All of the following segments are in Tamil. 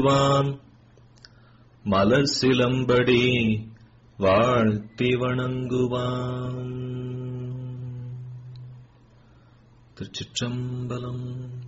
வான் மலர் சிலம்படி வாழ்த்தி வணங்குவான் திருச்சிற்றம்பலம்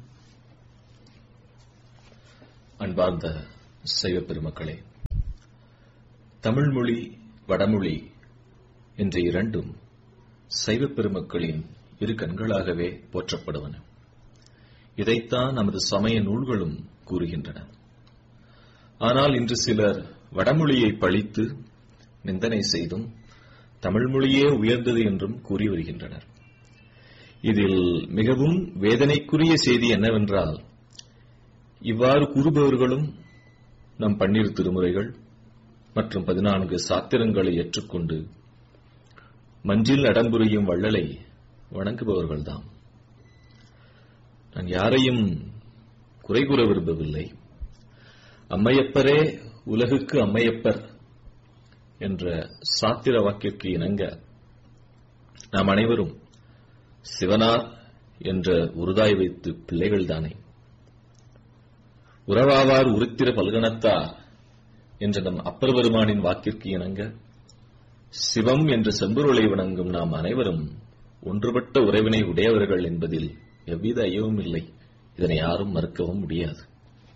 அன்பார்ந்த சைவ பெருமக்களே தமிழ்மொழி வடமொழி என்ற இரண்டும் சைவ பெருமக்களின் இரு கண்களாகவே போற்றப்படுவன இதைத்தான் நமது சமய நூல்களும் கூறுகின்றன ஆனால் இன்று சிலர் வடமொழியை பழித்து நிந்தனை செய்தும் தமிழ் மொழியே உயர்ந்தது என்றும் கூறி வருகின்றனர் இதில் மிகவும் வேதனைக்குரிய செய்தி என்னவென்றால் இவ்வாறு கூறுபவர்களும் நம் பன்னிரு திருமுறைகள் மற்றும் பதினான்கு சாத்திரங்களை ஏற்றுக்கொண்டு மஞ்சில் அடம்புரியும் வள்ளலை வணங்குபவர்கள்தாம் நான் யாரையும் குறை கூற விரும்பவில்லை அம்மையப்பரே உலகுக்கு அம்மையப்பர் என்ற சாத்திர வாக்கிற்கு இணங்க நாம் அனைவரும் சிவனார் என்ற உருதாய் வைத்து பிள்ளைகள்தானே உறவாவார் உருத்திர பல்கணத்தார் என்ற நம் அப்பர் பெருமானின் வாக்கிற்கு இணங்க சிவம் என்ற செம்பொருளை வணங்கும் நாம் அனைவரும் ஒன்றுபட்ட உறவினை உடையவர்கள் என்பதில் எவ்வித ஐயமும் இல்லை இதனை யாரும் மறுக்கவும் முடியாது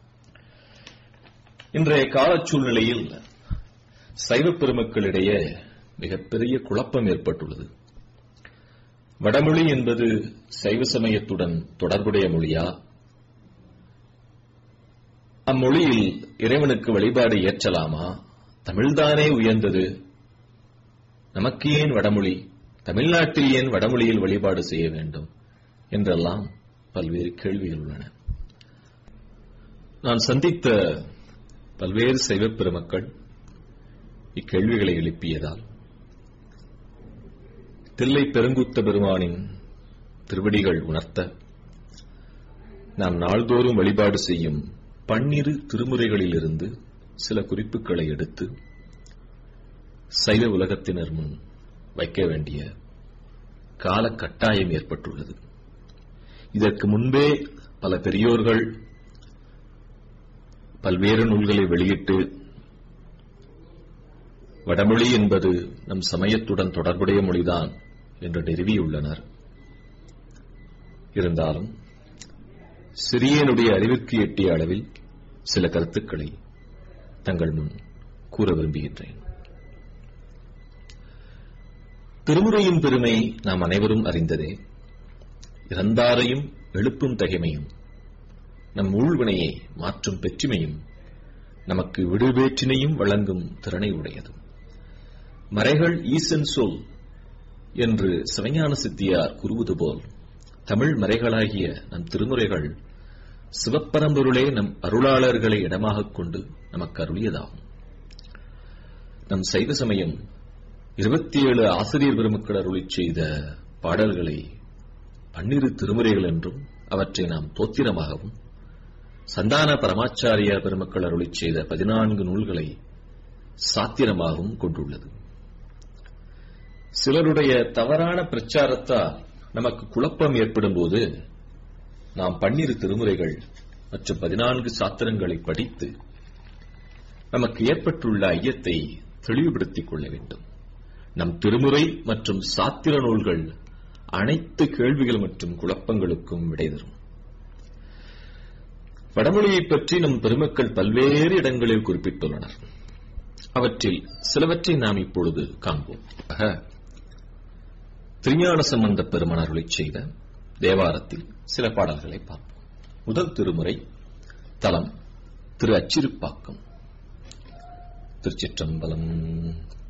இன்றைய கால சூழ்நிலையில் சைவ பெருமக்களிடையே மிகப்பெரிய குழப்பம் ஏற்பட்டுள்ளது வடமொழி என்பது சைவ சமயத்துடன் தொடர்புடைய மொழியா அம்மொழியில் இறைவனுக்கு வழிபாடு ஏற்றலாமா தமிழ்தானே உயர்ந்தது நமக்கு ஏன் வடமொழி தமிழ்நாட்டில் ஏன் வடமொழியில் வழிபாடு செய்ய வேண்டும் என்றெல்லாம் பல்வேறு கேள்விகள் உள்ளன நான் சந்தித்த பல்வேறு சைவ பெருமக்கள் இக்கேள்விகளை எழுப்பியதால் தில்லை பெருங்குத்த பெருமானின் திருவடிகள் உணர்த்த நாம் நாள்தோறும் வழிபாடு செய்யும் பன்னிரு திருமுறைகளிலிருந்து சில குறிப்புகளை எடுத்து சைவ உலகத்தினர் முன் வைக்க வேண்டிய கால கட்டாயம் ஏற்பட்டுள்ளது இதற்கு முன்பே பல பெரியோர்கள் பல்வேறு நூல்களை வெளியிட்டு வடமொழி என்பது நம் சமயத்துடன் தொடர்புடைய மொழிதான் என்று நிறுவியுள்ளனர் இருந்தாலும் சிறியனுடைய அறிவிற்கு எட்டிய அளவில் சில கருத்துக்களை தங்கள் முன் கூற விரும்புகின்றேன் திருமுறையின் பெருமை நாம் அனைவரும் அறிந்ததே இறந்தாரையும் எழுப்பும் தகைமையும் நம் ஊழ்வினையை மாற்றும் பெற்றுமையும் நமக்கு விடுவேற்றினையும் வழங்கும் திறனை உடையது மறைகள் ஈசன் சொல் என்று சிவஞான சித்தியார் கூறுவது போல் தமிழ் மறைகளாகிய நம் திருமுறைகள் சிவப்பரம்பொருளே நம் அருளாளர்களை இடமாகக் கொண்டு நமக்கு அருளியதாகும் நம் சைவ சமயம் இருபத்தி ஏழு ஆசிரியர் பெருமக்கள் அருளி செய்த பாடல்களை பன்னிரு திருமுறைகள் என்றும் அவற்றை நாம் தோத்திரமாகவும் சந்தான பரமாச்சாரிய பெருமக்கள் அருளி செய்த பதினான்கு நூல்களை சாத்திரமாகவும் கொண்டுள்ளது சிலருடைய தவறான பிரச்சாரத்தால் நமக்கு குழப்பம் ஏற்படும் போது நாம் பன்னிரு திருமுறைகள் மற்றும் பதினான்கு சாத்திரங்களை படித்து நமக்கு ஏற்பட்டுள்ள ஐயத்தை தெளிவுபடுத்திக் கொள்ள வேண்டும் நம் திருமுறை மற்றும் சாத்திர நூல்கள் அனைத்து கேள்விகள் மற்றும் குழப்பங்களுக்கும் விடை தரும் வடமொழியைப் பற்றி நம் பெருமக்கள் பல்வேறு இடங்களில் குறிப்பிட்டுள்ளனர் அவற்றில் சிலவற்றை நாம் இப்பொழுது காண்போம் திருஞான சம்பந்த பெருமன் அருளை செய்த தேவாரத்தில் சில பாடல்களை பார்ப்போம் முதல் திருமுறை தலம் திரு அச்சிறுப்பாக்கம் திருச்சிற்றம்பலம்